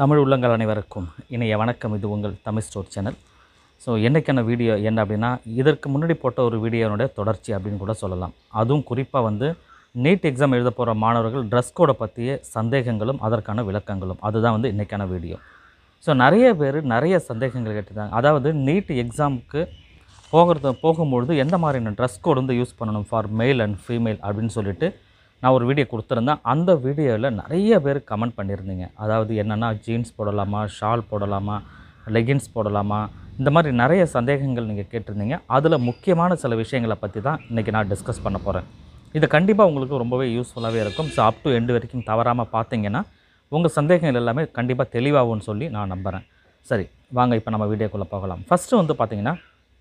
தமிழ் உள்ளங்கள் அனைவருக்கும் இணைய வணக்கம் இது உங்கள் தமிழ் ஸ்டோர் சேனல் ஸோ என்றைக்கான வீடியோ என்ன அப்படின்னா இதற்கு முன்னாடி போட்ட ஒரு வீடியோனுடைய தொடர்ச்சி அப்படின்னு கூட சொல்லலாம் அதுவும் குறிப்பாக வந்து நீட் எக்ஸாம் எழுத போகிற மாணவர்கள் ட்ரெஸ் கோடை பற்றிய சந்தேகங்களும் அதற்கான விளக்கங்களும் அதுதான் வந்து இன்றைக்கான வீடியோ ஸோ நிறைய பேர் நிறைய சந்தேகங்கள் கேட்டுருந்தாங்க அதாவது நீட் எக்ஸாமுக்கு போகிறது போகும்பொழுது எந்த மாதிரியான ட்ரெஸ் கோட் வந்து யூஸ் பண்ணணும் ஃபார் மேல் அண்ட் ஃபீமேல் அப்படின்னு சொல்லிட்டு நான் ஒரு வீடியோ கொடுத்துருந்தேன் அந்த வீடியோவில் நிறைய பேர் கமெண்ட் பண்ணியிருந்தீங்க அதாவது என்னென்னா ஜீன்ஸ் போடலாமா ஷால் போடலாமா லெகின்ஸ் போடலாமா இந்த மாதிரி நிறைய சந்தேகங்கள் நீங்கள் கேட்டிருந்தீங்க அதில் முக்கியமான சில விஷயங்களை பற்றி தான் இன்றைக்கி நான் டிஸ்கஸ் பண்ண போகிறேன் இது கண்டிப்பாக உங்களுக்கு ரொம்பவே யூஸ்ஃபுல்லாகவே இருக்கும் ஸோ அப் டு எண்டு வரைக்கும் தவறாமல் பார்த்தீங்கன்னா உங்கள் சந்தேகங்கள் எல்லாமே கண்டிப்பாக தெளிவாகும்னு சொல்லி நான் நம்புகிறேன் சரி வாங்க இப்போ நம்ம வீடியோக்குள்ளே போகலாம் ஃபஸ்ட்டு வந்து பார்த்தீங்கன்னா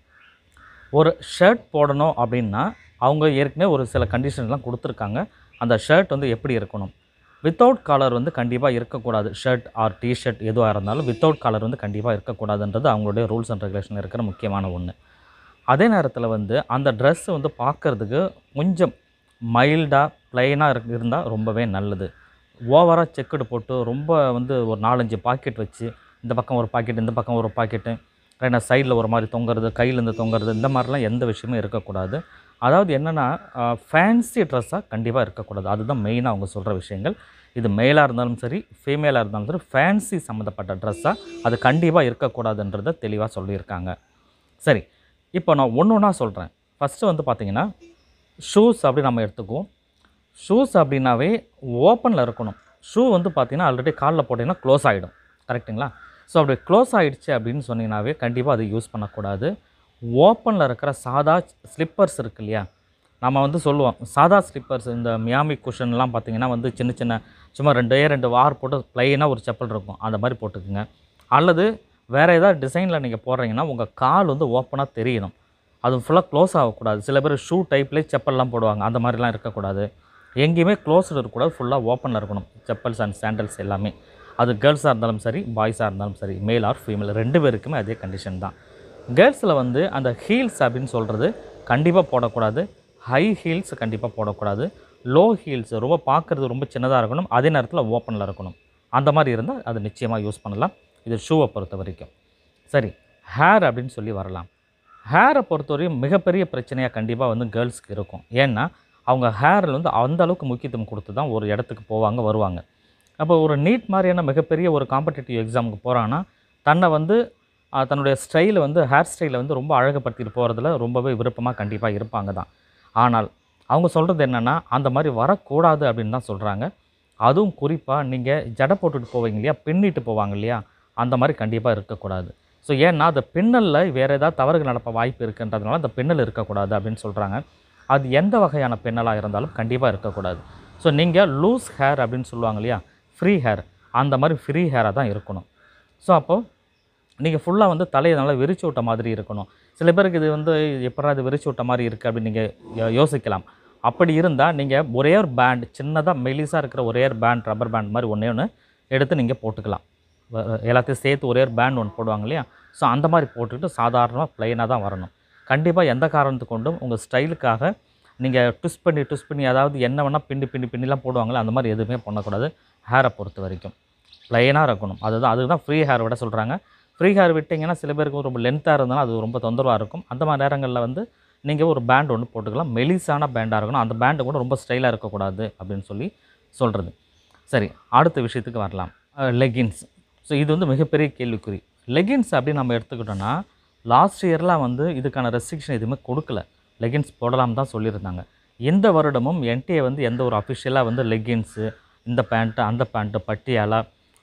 ஒரு ஷர்ட் போடணும் அப்படின்னா அவங்க ஏற்கனவே ஒரு சில கண்டிஷன்லாம் கொடுத்துருக்காங்க அந்த ஷர்ட் வந்து எப்படி இருக்கணும் வித்தவுட் காலர் வந்து கண்டிப்பாக இருக்கக்கூடாது ஷர்ட் ஆர் டிஷர்ட் எதுவாக இருந்தாலும் வித்தவுட் காலர் வந்து கண்டிப்பாக இருக்கக்கூடாதுன்றது அவங்களுடைய ரூல்ஸ் அண்ட் ரெகுலேஷன் இருக்கிற முக்கியமான ஒன்று அதே நேரத்தில் வந்து அந்த ட்ரெஸ் வந்து பார்க்குறதுக்கு கொஞ்சம் மைல்டாக ப்ளைனாக இருக்கு இருந்தால் ரொம்பவே நல்லது ஓவராக செக்குடு போட்டு ரொம்ப வந்து ஒரு நாலஞ்சு பாக்கெட் வச்சு இந்த பக்கம் ஒரு பாக்கெட் இந்த பக்கம் ஒரு பாக்கெட்டு ஏன்னா சைடில் ஒரு மாதிரி தொங்குறது கையிலேருந்து தொங்குறது இந்த மாதிரிலாம் எந்த விஷயமும் இருக்கக்கூடாது அதாவது என்னென்னா ஃபேன்சி ட்ரெஸ்ஸாக கண்டிப்பாக இருக்கக்கூடாது அதுதான் மெயினாக அவங்க சொல்கிற விஷயங்கள் இது மேலாக இருந்தாலும் சரி ஃபீமேலாக இருந்தாலும் சரி ஃபேன்சி சம்மந்தப்பட்ட ட்ரெஸ்ஸாக அது கண்டிப்பாக இருக்கக்கூடாதுன்றதை தெளிவாக சொல்லியிருக்காங்க சரி இப்போ நான் ஒன்று ஒன்றா சொல்கிறேன் ஃபஸ்ட்டு வந்து பார்த்திங்கன்னா ஷூஸ் அப்படி நம்ம எடுத்துக்குவோம் ஷூஸ் அப்படின்னாவே ஓப்பனில் இருக்கணும் ஷூ வந்து பார்த்திங்கன்னா ஆல்ரெடி காலில் போட்டிங்கன்னா க்ளோஸ் ஆகிடும் கரெக்ட்டுங்களா ஸோ அப்படி க்ளோஸ் ஆகிடுச்சு அப்படின்னு சொன்னீங்கன்னாவே கண்டிப்பாக அது யூஸ் பண்ணக்கூடாது ஓப்பனில் இருக்கிற சாதா ஸ்லிப்பர்ஸ் இருக்கு இல்லையா நம்ம வந்து சொல்லுவோம் சாதா ஸ்லிப்பர்ஸ் இந்த மியாமி குஷன்லாம் பார்த்தீங்கன்னா வந்து சின்ன சின்ன சும்மா ரெண்டே ரெண்டு வார் போட்டு ப்ளைனாக ஒரு செப்பல் இருக்கும் அந்த மாதிரி போட்டுக்குங்க அல்லது வேறு ஏதாவது டிசைனில் நீங்கள் போடுறீங்கன்னா உங்கள் கால் வந்து ஓப்பனாக தெரியணும் அது ஃபுல்லாக க்ளோஸ் ஆகக்கூடாது சில பேர் ஷூ டைப்லேயே செப்பல்லாம் போடுவாங்க அந்த மாதிரிலாம் இருக்கக்கூடாது எங்கேயுமே க்ளோஸ்டு இருக்கக்கூடாது ஃபுல்லாக ஓப்பனில் இருக்கணும் செப்பல்ஸ் அண்ட் சாண்டல்ஸ் எல்லாமே அது கேர்ள்ஸாக இருந்தாலும் சரி பாய்ஸாக இருந்தாலும் சரி மேல் ஆர் ஃபீமேல் ரெண்டு பேருக்குமே அதே கண்டிஷன் தான் கேர்ள்ஸில் வந்து அந்த ஹீல்ஸ் அப்படின்னு சொல்கிறது கண்டிப்பாக போடக்கூடாது ஹை ஹீல்ஸ் கண்டிப்பாக போடக்கூடாது லோ ஹீல்ஸ் ரொம்ப பார்க்குறது ரொம்ப சின்னதாக இருக்கணும் அதே நேரத்தில் ஓப்பனில் இருக்கணும் அந்த மாதிரி இருந்தால் அது நிச்சயமாக யூஸ் பண்ணலாம் இது ஷூவை பொறுத்த வரைக்கும் சரி ஹேர் அப்படின்னு சொல்லி வரலாம் ஹேரை பொறுத்தவரையும் மிகப்பெரிய பிரச்சனையாக கண்டிப்பாக வந்து கேர்ள்ஸ்க்கு இருக்கும் ஏன்னா அவங்க ஹேரில் வந்து அந்த அளவுக்கு முக்கியத்துவம் கொடுத்து தான் ஒரு இடத்துக்கு போவாங்க வருவாங்க அப்போ ஒரு நீட் மாதிரியான மிகப்பெரிய ஒரு காம்படிட்டிவ் எக்ஸாமுக்கு போகிறான்னா தன்னை வந்து ஆஹ், தன்னுடைய ஸ்டைலை வந்து ஹேர் ஸ்டைலை வந்து ரொம்ப அழகுபடுத்திட்டு போகிறதுல ரொம்பவே விருப்பமாக கண்டிப்பாக இருப்பாங்க தான் ஆனால் அவங்க சொல்கிறது என்னென்னா அந்த மாதிரி வரக்கூடாது அப்படின்னு தான் சொல்கிறாங்க அதுவும் குறிப்பாக நீங்கள் ஜடை போட்டுட்டு போவீங்க இல்லையா பின்னிட்டு போவாங்க இல்லையா அந்த மாதிரி கண்டிப்பாக இருக்கக்கூடாது ஸோ ஏன்னா அந்த பின்னலில் வேறு ஏதாவது தவறுகள் நடப்ப வாய்ப்பு இருக்குன்றதுனால அந்த பின்னல் இருக்கக்கூடாது அப்படின்னு சொல்கிறாங்க அது எந்த வகையான பின்னலாக இருந்தாலும் கண்டிப்பாக இருக்கக்கூடாது ஸோ நீங்கள் லூஸ் ஹேர் அப்படின்னு சொல்லுவாங்க இல்லையா ஃப்ரீ ஹேர் அந்த மாதிரி ஃப்ரீ ஹேராக தான் இருக்கணும் ஸோ அப்போது நீங்கள் ஃபுல்லாக வந்து தலையை நல்லா விரிச்சு விட்ட மாதிரி இருக்கணும் சில பேருக்கு இது வந்து எப்படா இது விரிச்சு விட்ட மாதிரி இருக்குது அப்படின்னு நீங்கள் யோசிக்கலாம் அப்படி இருந்தால் நீங்கள் ஒரே ஒரு பேண்ட் சின்னதாக மெலிசாக இருக்கிற ஒரே ஒரு பேண்ட் ரப்பர் பேண்ட் மாதிரி ஒன்றே ஒன்று எடுத்து நீங்கள் போட்டுக்கலாம் வ- எல்லாத்தையும் சேர்த்து ஒரே ஒரு பேண்ட் ஒன்று போடுவாங்க இல்லையா ஸோ அந்த மாதிரி போட்டுக்கிட்டு சாதாரணமாக ப்ளைனாக தான் வரணும் கண்டிப்பாக எந்த காரணத்து கொண்டும் உங்கள் ஸ்டைலுக்காக நீங்கள் ட்விஸ்ட் பண்ணி ட்விஸ்ட் பண்ணி அதாவது என்ன வேணால் பின்னி பின்னி பின்னிலாம் போடுவாங்களே அந்த மாதிரி எதுவுமே பண்ணக்கூடாது ஹேரை பொறுத்த வரைக்கும் ப்ளைனாக இருக்கணும் அதுதான் அதுதான் ஃப்ரீ ஹேர் விட சொல்கிறாங்க ஃப்ரீ ஹேர் விட்டிங்கன்னா சில பேருக்கு ரொம்ப லென்த்தாக இருந்தாலும் அது ரொம்ப தொந்தரவாக இருக்கும் அந்த மாதிரி நேரங்களில் வந்து நீங்கள் ஒரு பேண்ட் ஒன்று போட்டுக்கலாம் மெலிசான பேண்டாக இருக்கணும் அந்த பேண்டு கூட ரொம்ப ஸ்டைலாக இருக்கக்கூடாது அப்படின்னு சொல்லி சொல்கிறது சரி அடுத்த விஷயத்துக்கு வரலாம் லெகின்ஸ் ஸோ இது வந்து மிகப்பெரிய கேள்விக்குறி லெகின்ஸ் அப்படின்னு நம்ம எடுத்துக்கிட்டோன்னா லாஸ்ட் இயர்லாம் வந்து இதுக்கான ரெஸ்ட்ரிக்ஷன் எதுவுமே கொடுக்கல லெகின்ஸ் போடலாம் தான் சொல்லியிருந்தாங்க இந்த வருடமும் என்டிஏ வந்து எந்த ஒரு அஃபிஷியலாக வந்து லெகின்ஸு இந்த பேண்ட்டு அந்த பேண்ட்டு பட்டியாலா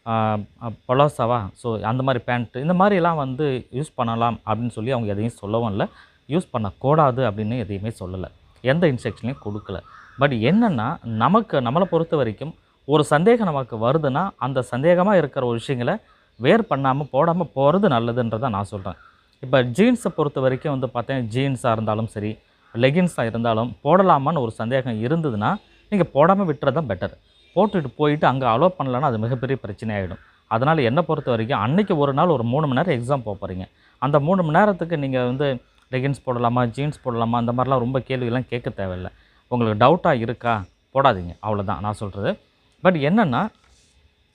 பொலோசாவா ஸோ அந்த மாதிரி பேண்ட்டு இந்த மாதிரிலாம் வந்து யூஸ் பண்ணலாம் அப்படின்னு சொல்லி அவங்க எதையும் சொல்லவும் இல்லை யூஸ் பண்ணக்கூடாது அப்படின்னு எதையுமே சொல்லலை எந்த இன்ஸ்ட்ரக்ஷனையும் கொடுக்கல பட் என்னென்னா நமக்கு நம்மளை பொறுத்த வரைக்கும் ஒரு சந்தேகம் நமக்கு வருதுன்னா அந்த சந்தேகமாக இருக்கிற ஒரு விஷயங்களை வேர் பண்ணாமல் போடாமல் போகிறது நல்லதுன்றதை நான் சொல்கிறேன் இப்போ ஜீன்ஸை பொறுத்த வரைக்கும் வந்து பார்த்தேன் ஜீன்ஸாக இருந்தாலும் சரி லெகின்ஸாக இருந்தாலும் போடலாமான்னு ஒரு சந்தேகம் இருந்ததுன்னா நீங்கள் போடாமல் விட்டுறது தான் பெட்டர் போட்டுட்டு போயிட்டு அங்கே அலோவ் பண்ணலன்னா அது மிகப்பெரிய பிரச்சனையாயிடும் அதனால் என்னை பொறுத்த வரைக்கும் அன்றைக்கி ஒரு நாள் ஒரு மூணு மணி நேரம் எக்ஸாம் போக போகிறீங்க அந்த மூணு மணி நேரத்துக்கு நீங்கள் வந்து லெகின்ஸ் போடலாமா ஜீன்ஸ் போடலாமா அந்த மாதிரிலாம் ரொம்ப கேள்வியெல்லாம் கேட்க தேவையில்லை உங்களுக்கு டவுட்டாக இருக்கா போடாதீங்க அவ்வளோதான் நான் சொல்கிறது பட் என்னென்னா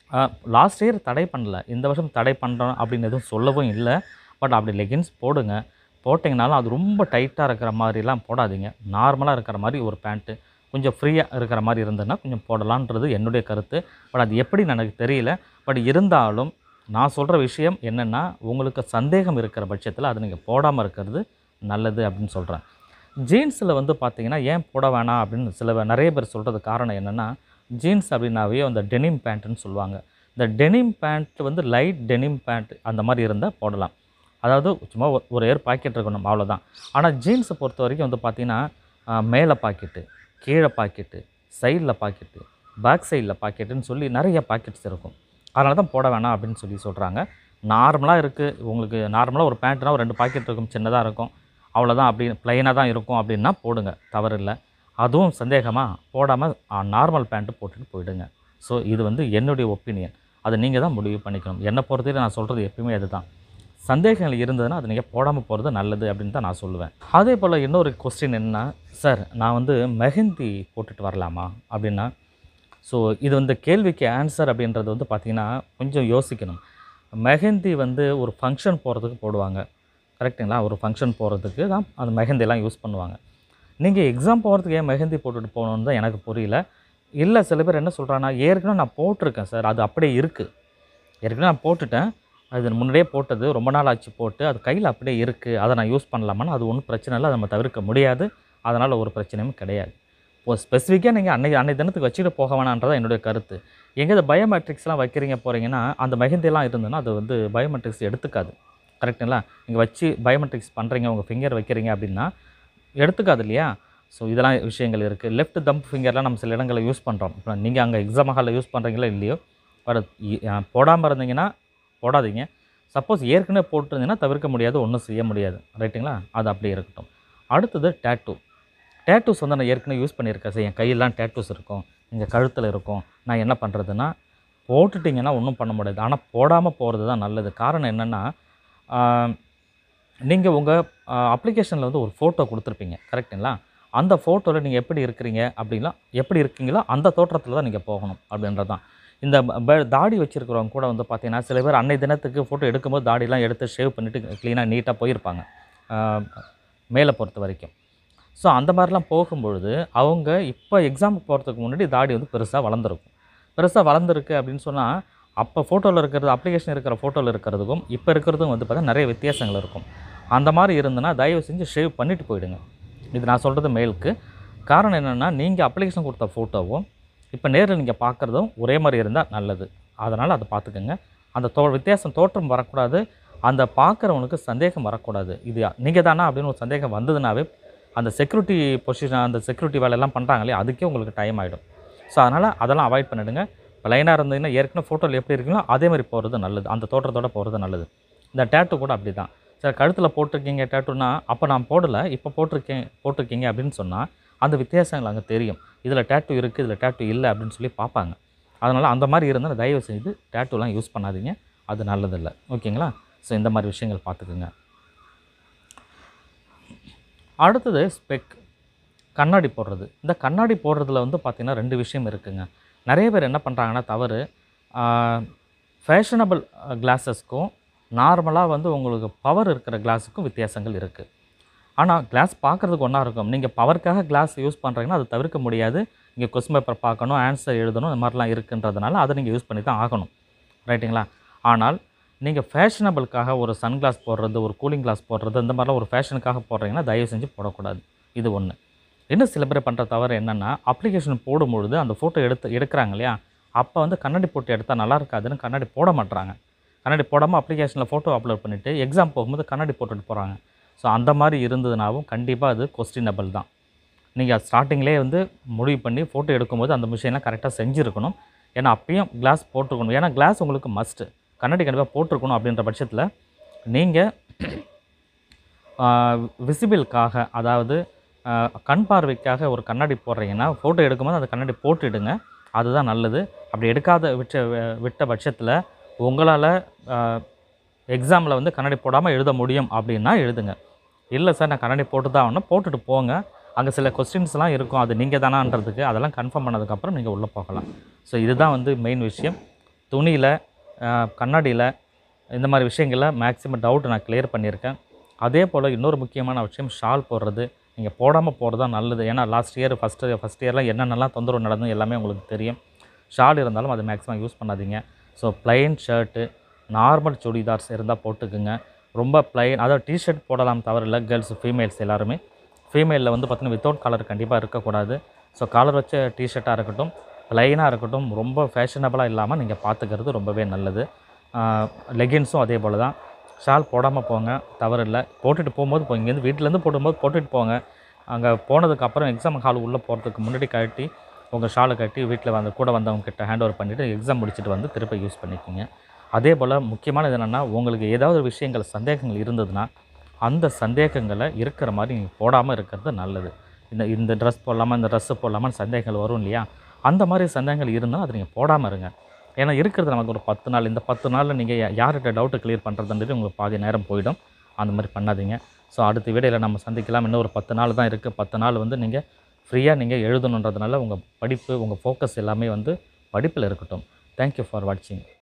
லாஸ்ட் இயர் தடை பண்ணல இந்த வருஷம் தடை பண்ணுறோம் அப்படின்னு எதுவும் சொல்லவும் இல்லை பட் அப்படி லெகின்ஸ் போடுங்க போட்டிங்கனாலும் அது ரொம்ப டைட்டாக இருக்கிற மாதிரிலாம் போடாதீங்க நார்மலாக இருக்கிற மாதிரி ஒரு பேண்ட்டு கொஞ்சம் ஃப்ரீயாக இருக்கிற மாதிரி இருந்ததுன்னா கொஞ்சம் போடலான்றது என்னுடைய கருத்து பட் அது எப்படின்னு எனக்கு தெரியல பட் இருந்தாலும் நான் சொல்கிற விஷயம் என்னென்னா உங்களுக்கு சந்தேகம் இருக்கிற பட்சத்தில் அது நீங்கள் போடாமல் இருக்கிறது நல்லது அப்படின்னு சொல்கிறேன் ஜீன்ஸில் வந்து பார்த்தீங்கன்னா ஏன் போட வேணாம் அப்படின்னு சில பேர் நிறைய பேர் சொல்கிறது காரணம் என்னென்னா ஜீன்ஸ் அப்படின்னாவே அந்த டெனிம் பேண்ட்டுன்னு சொல்லுவாங்க இந்த டெனிம் பேண்ட் வந்து லைட் டெனிம் பேண்ட் அந்த மாதிரி இருந்தால் போடலாம் அதாவது சும்மா ஒரு- ஒரு ஏர் பாக்கெட் இருக்கணும் அவ்வளோதான் ஆனால் ஜீன்ஸை பொறுத்த வரைக்கும் வந்து பார்த்தீங்கன்னா மேலே பாக்கெட்டு கீழே பாக்கெட்டு சைடில் பாக்கெட்டு பேக் சைடில் பாக்கெட்டுன்னு சொல்லி நிறைய பாக்கெட்ஸ் இருக்கும் அதனால தான் போட வேணாம் அப்படின்னு சொல்லி சொல்கிறாங்க நார்மலாக இருக்குது உங்களுக்கு நார்மலாக ஒரு பேண்ட்னா ஒரு ரெண்டு பாக்கெட் இருக்கும் சின்னதாக இருக்கும் அவ்வளோதான் அப்படி ப்ளைனாக தான் இருக்கும் அப்படின்னா போடுங்க தவறு இல்லை அதுவும் சந்தேகமாக போடாமல் நார்மல் பேண்ட்டு போட்டுட்டு போயிடுங்க ஸோ இது வந்து என்னுடைய ஒப்பீனியன் அதை நீங்கள் தான் முடிவு பண்ணிக்கணும் என்னை பொறுத்தவரை நான் சொல்கிறது எப்பயுமே அதுதான் சந்தேகங்கள் இருந்ததுன்னா அதை நீங்கள் போடாமல் போகிறது நல்லது அப்படின்னு தான் நான் சொல்லுவேன் அதே போல் இன்னொரு கொஸ்டின் என்னன்னா சார் நான் வந்து மெஹந்தி போட்டுட்டு வரலாமா அப்படின்னா ஸோ இது வந்து கேள்விக்கு ஆன்சர் அப்படின்றது வந்து பார்த்திங்கன்னா கொஞ்சம் யோசிக்கணும் மெஹந்தி வந்து ஒரு ஃபங்க்ஷன் போகிறதுக்கு போடுவாங்க கரெக்டுங்களா ஒரு ஃபங்க்ஷன் போகிறதுக்கு தான் அந்த மெஹந்திலாம் யூஸ் பண்ணுவாங்க நீங்கள் எக்ஸாம் போகிறதுக்கு ஏன் மெஹந்தி போட்டுட்டு போகணுன்னு தான் எனக்கு புரியல இல்லை சில பேர் என்ன சொல்கிறாங்கன்னா ஏற்கனவே நான் போட்டிருக்கேன் சார் அது அப்படியே இருக்குது ஏற்கனவே நான் போட்டுட்டேன் அது முன்னாடியே போட்டது ரொம்ப நாள் ஆச்சு போட்டு அது கையில் அப்படியே இருக்குது அதை நான் யூஸ் பண்ணலாமான்னு அது ஒன்றும் பிரச்சனை இல்லை அதை நம்ம தவிர்க்க முடியாது அதனால் ஒரு பிரச்சனையும் கிடையாது இப்போ ஸ்பெசிஃபிக்காக நீங்கள் அன்னைக்கு அன்னைக்கு தினத்துக்கு வச்சுட்டு போக வேணான்றதான் என்னுடைய கருத்து எங்கே இந்த பயோமெட்ரிக்ஸ்லாம் வைக்கிறீங்க போகிறீங்கன்னா அந்த மெஹந்திலாம் இருந்ததுன்னா அது வந்து பயோமெட்ரிக்ஸ் எடுத்துக்காது கரெக்டுங்களா நீங்கள் வச்சு பயோமெட்ரிக்ஸ் பண்ணுறீங்க உங்கள் ஃபிங்கர் வைக்கிறீங்க அப்படின்னா எடுத்துக்காது இல்லையா ஸோ இதெல்லாம் விஷயங்கள் இருக்குது லெஃப்ட் தம்ப் ஃபிங்கர்லாம் நம்ம சில இடங்களில் யூஸ் பண்ணுறோம் இப்போ நீங்கள் அங்கே எக்ஸாம் ஹாலில் யூஸ் பண்ணுறீங்களோ இல்லையோ பட் போடாமல் இருந்தீங்கன்னா போடாதீங்க சப்போஸ் ஏற்கனவே போட்டிருந்தீங்கன்னா தவிர்க்க முடியாது ஒன்றும் செய்ய முடியாது ரைட்டுங்களா அது அப்படியே இருக்கட்டும் அடுத்தது டேட்டூ டேட்டூஸ் வந்து நான் ஏற்கனவே யூஸ் பண்ணியிருக்கேன் சார் என் கையெல்லாம் டேட்டூஸ் இருக்கும் எங்கள் கழுத்தில் இருக்கும் நான் என்ன பண்ணுறதுன்னா போட்டுட்டிங்கன்னா ஒன்றும் பண்ண முடியாது ஆனால் போடாமல் போகிறது தான் நல்லது காரணம் என்னென்னா நீங்கள் உங்கள் அப்ளிகேஷனில் வந்து ஒரு ஃபோட்டோ கொடுத்துருப்பீங்க கரெக்டுங்களா அந்த ஃபோட்டோவில் நீங்கள் எப்படி இருக்கிறீங்க அப்படின்னா எப்படி இருக்கீங்களோ அந்த தோற்றத்தில் தான் நீங்கள் போகணும் அப்படின்றது தான் இந்த ப- ப- தாடி வச்சுருக்கிறவங்க கூட வந்து பார்த்தீங்கன்னா சில பேர் அன்னை தினத்துக்கு ஃபோட்டோ எடுக்கும்போது தாடிலாம் எடுத்து ஷேவ் பண்ணிவிட்டு க்ளீனாக நீட்டாக போயிருப்பாங்க ஆஹ் மேலே பொறுத்த வரைக்கும் ஸோ அந்த மாதிரிலாம் போகும்பொழுது அவங்க இப்போ எக்ஸாமுக்கு போகிறதுக்கு முன்னாடி தாடி வந்து பெருசாக வளர்ந்துருக்கும் பெருசாக வளர்ந்துருக்கு அப்படின்னு சொன்னால் அப்போ ஃபோட்டோவில் இருக்கிறது அப்ளிகேஷன் இருக்கிற ஃபோட்டோவில் இருக்கிறதுக்கும் இப்போ இருக்கிறதும் வந்து பார்த்தா நிறைய வித்தியாசங்கள் இருக்கும் அந்த மாதிரி இருந்ததுன்னா தயவு செஞ்சு ஷேவ் பண்ணிட்டு போயிடுங்க இது நான் சொல்கிறது மேலுக்கு காரணம் என்னென்னா நீங்கள் அப்ளிகேஷன் கொடுத்த ஃபோட்டோவும் இப்போ நேரில் நீங்கள் பார்க்குறதும் ஒரே மாதிரி இருந்தால் நல்லது அதனால் அதை பார்த்துக்கோங்க அந்த தோ வித்தியாசம் தோற்றம் வரக்கூடாது அந்த பார்க்குறவனுக்கு சந்தேகம் வரக்கூடாது இது நீங்கள் தானா அப்படின்னு ஒரு சந்தேகம் வந்ததுனாவே அந்த செக்யூரிட்டி பொசிஷன் அந்த செக்யூரிட்டி வேலையெல்லாம் பண்ணுறாங்களே அதுக்கே உங்களுக்கு டைம் ஆகிடும் ஸோ அதனால் அதெல்லாம் அவாய்ட் பண்ணிடுங்க லைனாக இருந்ததுன்னா ஏற்கனவே ஃபோட்டோவில் எப்படி இருக்கீங்களோ அதே மாதிரி போகிறது நல்லது அந்த தோற்றத்தோட போகிறது நல்லது இந்த டேட்டு கூட அப்படி தான் சார் கழுத்தில் போட்டிருக்கீங்க டேட்டுனா அப்போ நான் போடலை இப்போ போட்டிருக்கேன் போட்டிருக்கீங்க அப்படின்னு சொன்னால் அந்த வித்தியாசங்கள் அங்கே தெரியும் இதில் டேட்டு இருக்குது இதில் டேட்டு இல்லை அப்படின்னு சொல்லி பார்ப்பாங்க அதனால் அந்த மாதிரி இருந்தால் தயவு செய்து டேட்டூலாம் யூஸ் பண்ணாதீங்க அது நல்லதில்லை ஓகேங்களா ஸோ இந்த மாதிரி விஷயங்கள் பார்த்துக்குங்க அடுத்தது ஸ்பெக் கண்ணாடி போடுறது இந்த கண்ணாடி போடுறதுல வந்து பார்த்திங்கன்னா ரெண்டு விஷயம் இருக்குங்க நிறைய பேர் என்ன பண்ணுறாங்கன்னா தவறு ஃபேஷனபிள் கிளாஸஸ்க்கும் நார்மலாக வந்து உங்களுக்கு பவர் இருக்கிற கிளாஸுக்கும் வித்தியாசங்கள் இருக்குது ஆனால் கிளாஸ் பார்க்குறதுக்கு ஒன்றா இருக்கும் நீங்கள் பவருக்காக கிளாஸ் யூஸ் பண்ணுறீங்கன்னா அது தவிர்க்க முடியாது இங்கே கொஸ்டின் பேப்பர் பார்க்கணும் ஆன்சர் எழுதணும் இந்த மாதிரிலாம் இருக்குன்றதுனால அதை நீங்கள் யூஸ் பண்ணி தான் ஆகணும் ரைட்டுங்களா ஆனால் நீங்கள் ஃபேஷனபிளுக்காக ஒரு சன் கிளாஸ் போடுறது ஒரு கூலிங் கிளாஸ் போடுறது இந்த மாதிரிலாம் ஒரு ஃபேஷனுக்காக போடுறீங்கன்னா தயவு செஞ்சு போடக்கூடாது இது ஒன்று இன்னும் சில பேர் பண்ணுற தவறு என்னென்னா அப்ளிகேஷன் போடும்பொழுது அந்த ஃபோட்டோ எடுத்து எடுக்கிறாங்க இல்லையா அப்போ வந்து கண்ணாடி போட்டு எடுத்தால் நல்லா இருக்காதுன்னு கண்ணாடி போட மாட்றாங்க கண்ணாடி போடாமல் அப்ளிகேஷனில் ஃபோட்டோ அப்லோட் பண்ணிவிட்டு எக்ஸாம் போகும்போது கண்ணாடி போட்டுட்டு போகிறாங்க ஸோ அந்த மாதிரி இருந்ததுனாவும் கண்டிப்பாக அது கொஸ்டினபிள் தான் நீங்கள் ஸ்டார்டிங்லேயே வந்து முடிவு பண்ணி ஃபோட்டோ எடுக்கும்போது அந்த மிஷின்லாம் கரெக்டாக செஞ்சுருக்கணும் ஏன்னா அப்பயும் கிளாஸ் போட்டிருக்கணும் ஏன்னா கிளாஸ் உங்களுக்கு மஸ்ட்டு கண்ணாடி கண்டிப்பாக போட்டிருக்கணும் அப்படின்ற பட்சத்தில் நீங்கள் விசிபிளுக்காக அதாவது ஆஹ், கண் பார்வைக்காக ஒரு கண்ணாடி போடுறீங்கன்னா ஃபோட்டோ எடுக்கும்போது அந்த கண்ணாடி போட்டுடுங்க அதுதான் நல்லது அப்படி எடுக்காத விட்ட விட்ட பட்சத்தில் உங்களால் எக்ஸாமில் வந்து கண்ணாடி போடாமல் எழுத முடியும் அப்படின்னா எழுதுங்க இல்லை சார் நான் கண்ணாடி போட்டு தான் ஆகணும் போட்டுட்டு போங்க அங்கே சில கொஸ்டின்ஸ்லாம் இருக்கும் அது நீங்கள் தானான்றதுக்கு அதெல்லாம் கன்ஃபார்ம் பண்ணதுக்கப்புறம் நீங்கள் உள்ளே போகலாம் ஸோ இதுதான் வந்து மெயின் விஷயம் துணியில் கண்ணாடியில் இந்த மாதிரி விஷயங்களில் மேக்ஸிமம் டவுட் நான் கிளியர் பண்ணியிருக்கேன் அதே போல் இன்னொரு முக்கியமான விஷயம் ஷால் போடுறது நீங்கள் போடாமல் போகிறது தான் நல்லது ஏன்னா லாஸ்ட் இயர் ஃபஸ்ட்டு ஃபஸ்ட் இயரில் என்னென்னலாம் தொந்தரவு நடந்தது எல்லாமே உங்களுக்கு தெரியும் ஷால் இருந்தாலும் அதை மேக்ஸிமம் யூஸ் பண்ணாதீங்க so plain shirt normal churidars இருந்தால் போட்டுக்குங்க ரொம்ப ப்ளைன் அதாவது டிஷர்ட் போடலாம் தவறில்லை கேர்ள்ஸ் ஃபீமேல்ஸ் எல்லாருமே ஃபீமேலில் வந்து பார்த்தீங்கன்னா வித்தவுட் காலர் கண்டிப்பாக இருக்கக்கூடாது ஸோ காலர் வச்ச டிஷர்ட்டாக இருக்கட்டும் ப்ளைனாக இருக்கட்டும் ரொம்ப ஃபேஷனபிளாக இல்லாமல் நீங்கள் பார்த்துக்கிறது ரொம்பவே நல்லது லெகின்ஸும் அதே போல் தான் ஷால் போடாமல் போங்க தவறில்லை போட்டுட்டு போகும்போது இப்போ இங்கேருந்து வீட்டிலேருந்து போடும்போது போட்டுட்டு போங்க அங்கே போனதுக்கப்புறம் எக்ஸாம் ஹால் உள்ளே போகிறதுக்கு முன்னாடி கட்டி உங்கள் ஷாலை கட்டி வீட்டில் வந்து கூட வந்தவங்க கிட்ட ஹேண்ட் ஓவர் பண்ணிவிட்டு எக்ஸாம் முடிச்சுட்டு வந்து திருப்பி யூஸ் பண்ணிக்கோங்க அதே போல் முக்கியமானது என்னென்னா உங்களுக்கு ஏதாவது ஒரு விஷயங்கள் சந்தேகங்கள் இருந்ததுன்னா அந்த சந்தேகங்களை இருக்கிற மாதிரி நீங்கள் போடாமல் இருக்கிறது நல்லது இந்த இந்த ட்ரெஸ் போடலாமா இந்த ட்ரெஸ்ஸு போடலாமான்னு சந்தேகங்கள் வரும் இல்லையா அந்த மாதிரி சந்தேகங்கள் இருந்தால் அதை நீங்கள் போடாமல் இருங்க ஏன்னா இருக்கிறது நமக்கு ஒரு பத்து நாள் இந்த பத்து நாளில் நீங்கள் யா- யார்கிட்ட டவுட்டு கிளியர் பண்ணுறதுன்றது உங்களுக்கு பாதி நேரம் போயிடும் அந்த மாதிரி பண்ணாதீங்க ஸோ அடுத்த வீடியோவில் நம்ம சந்திக்கலாம் இன்னும் ஒரு பத்து நாள் தான் இருக்குது பத்து நாள் வந்து நீங்கள் ஃப்ரீயாக நீங்கள் எழுதணுன்றதுனால உங்கள் படிப்பு உங்கள் ஃபோக்கஸ் எல்லாமே வந்து படிப்பில் இருக்கட்டும் தேங்க்யூ ஃபார் வாட்சிங்